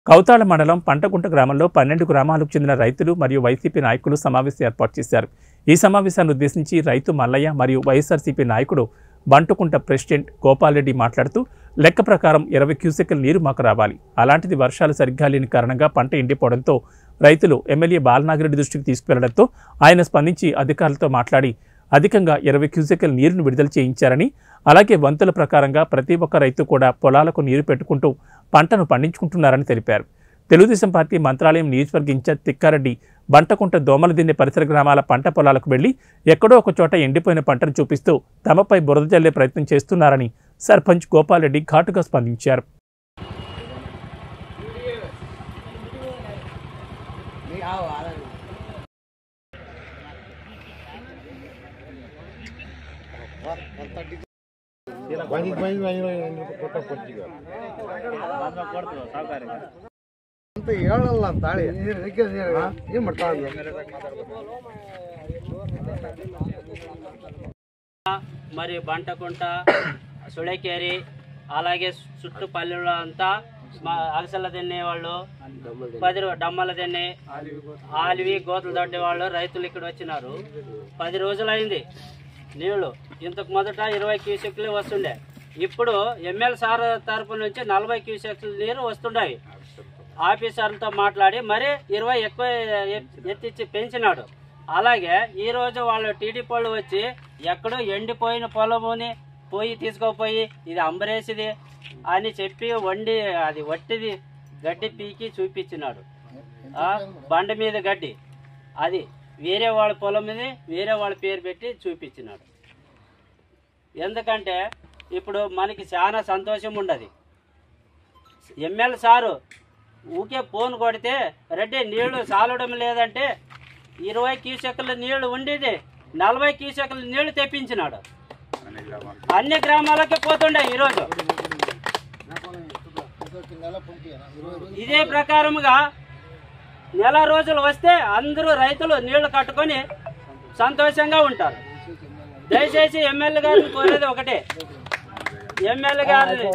కౌతాళ మండలం పంటకుంట గ్రామంలో పన్నెండు గ్రామాలకు చెందిన రైతులు మరియు వైసీపీ నాయకులు సమావేశం ఏర్పాటు చేశారు ఈ సమావేశాన్ని ఉద్దేశించి రైతు మల్లయ్య మరియు వైఎస్ఆర్సీపీ నాయకుడు బంటుకుంట ప్రెసిడెంట్ గోపాల్రెడ్డి మాట్లాడుతూ లెక్క ప్రకారం ఇరవై క్యూసెక్ల నీరు మాకు రావాలి అలాంటిది వర్షాలు సరిగ్గా లేని కారణంగా పంట ఎండిపోవడంతో రైతులు ఎమ్మెల్యే బాలనాగిరెడ్డి దృష్టికి తీసుకువెళ్లడంతో ఆయన స్పందించి అధికారులతో మాట్లాడి అధికంగా ఇరవై క్యూసెక్ల నీరును విడుదల చేయించారని అలాగే వంతుల ప్రకారంగా ప్రతి ఒక్క రైతు కూడా పొలాలకు నీరు పెట్టుకుంటూ పంటను పండించుకుంటున్నారని తెలిపారు తెలుగుదేశం పార్టీ మంత్రాలయం నియోజకవర్గ ఇన్ఛార్జ్ తిక్కారెడ్డి బంటకుంట దోమలదిన్నె పరిసర గ్రామాల పంట పొలాలకు వెళ్లి ఎక్కడో ఒక చోట ఎండిపోయిన పంటను చూపిస్తూ తమపై బురద జల్లే ప్రయత్నం చేస్తున్నారని సర్పంచ్ గోపాల్రెడ్డి ఘాటుగా స్పందించారు ಅಂತ ಹೇಳಲ್ಲ ಅಂತ ತಾಳಿ ಹಾ? ಏನ್ ಮಾಡ್ತಾ ಇದ್ದ? మరి బంటకుంట సుళకేరి అలాగే చుట్టుపల్లెలో అంతా మా అగసల తినే వాళ్ళు పది రో- డమ్మల తినే ఆలివి గోతులు దొడ్డే వాళ్ళు రైతులు ఇక్కడ వచ్చినారు పది రోజులైంది నీళ్లు ఇంతకు మొదట ఇరవై క్యూసెక్లు వస్తుండే ఇప్పుడు ఎమ్మెల్యే సార్ తరపు నుంచి నలభై క్యూసెక్లు నీరు వస్తుండవి ఆఫీసర్లతో మాట్లాడి మరి ఇరవై ఎక్కువ ఎత్- ఎత్తిచ్చి పెంచినాడు అలాగే ఈ రోజు వాళ్ళు టీడీపీ వాళ్ళు వచ్చి ఎక్కడో ఎండిపోయిన పొలముని పోయి తీసుకోపోయి ఇది అంబరేసిది అని చెప్పి వండి అది వట్టిది గడ్డి పీకి చూపించినాడు ఆ, బండ మీద గడ్డి అది వేరే వాళ్ళ పొలం మీద వేరే వాళ్ళ పేరు పెట్టి చూపించినాడు ఎందుకంటే ఇప్పుడు మనకి చాలా సంతోషం ఉండదు ఎమ్మెల్యే సారు ఊకే ఫోన్ కొడితే రెడ్డి నీళ్లు సాలడం లేదంటే ఇరవై క్యూసెక్ల నీళ్లు ఉండేది నలభై క్యూసెక్ల నీళ్లు తెప్పించినాడు అన్ని గ్రామాలకి పోతుండే ఈరోజు ఇదే ప్రకారముగా నెల రోజులు వస్తే అందరూ రైతులు నీళ్లు కట్టుకొని సంతోషంగా ఉంటారు దయచేసి ఎమ్మెల్యే గారిని కోరేది ఒకటే ఎమ్మెల్యే గారిని